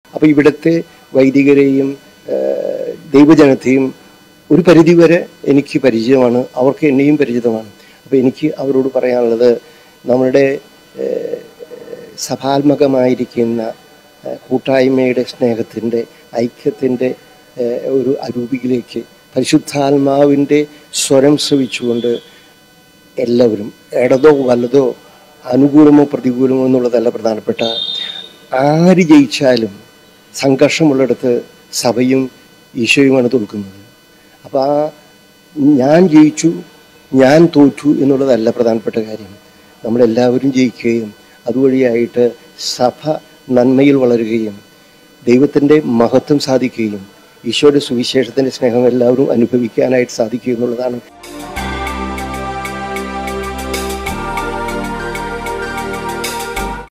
അപ്പോൾ ഇവിടുത്തെ വൈദികരെയും ഏഹ്, ദൈവജനത്തെയും ഒരു പരിധിവരെ എനിക്ക് പരിചയമാണ് അവർക്ക് എന്നെയും പരിചിതമാണ് അപ്പോൾ എനിക്ക് അവരോട് പറയാനുള്ളത് നമ്മുടെ ഏഹ്, സഭാത്മകമായിരിക്കുന്ന ഏഹ്, കൂട്ടായ്മയുടെ സ്നേഹത്തിൻ്റെ ഐക്യത്തിൻ്റെ ഏഹ്, ഒരു അരൂപിയിലേക്ക് പരിശുദ്ധാത്മാവിൻ്റെ സ്വരം ശ്രവിച്ചുകൊണ്ട് എല്ലാവരും ഇടതോ വലതോ അനുകൂലമോ പ്രതികൂലമോ എന്നുള്ളതല്ല പ്രധാനപ്പെട്ട ആര് ജയിച്ചാലും സംഘർഷമുള്ളിടത്ത് സഭയും ഈശോയുമാണ് തോൽക്കുന്നത് അപ്പോൾ ആ ഞാൻ ജയിച്ചു ഞാൻ തോറ്റു എന്നുള്ളതല്ല പ്രധാനപ്പെട്ട കാര്യം നമ്മളെല്ലാവരും ജയിക്കുകയും അതുവഴിയായിട്ട് സഭ നന്മയിൽ വളരുകയും ദൈവത്തിൻ്റെ മഹത്വം സാധിക്കുകയും ഈശോയുടെ സുവിശേഷത്തിൻ്റെ സ്നേഹം എല്ലാവരും അനുഭവിക്കാനായിട്ട് സാധിക്കുക എന്നുള്ളതാണ്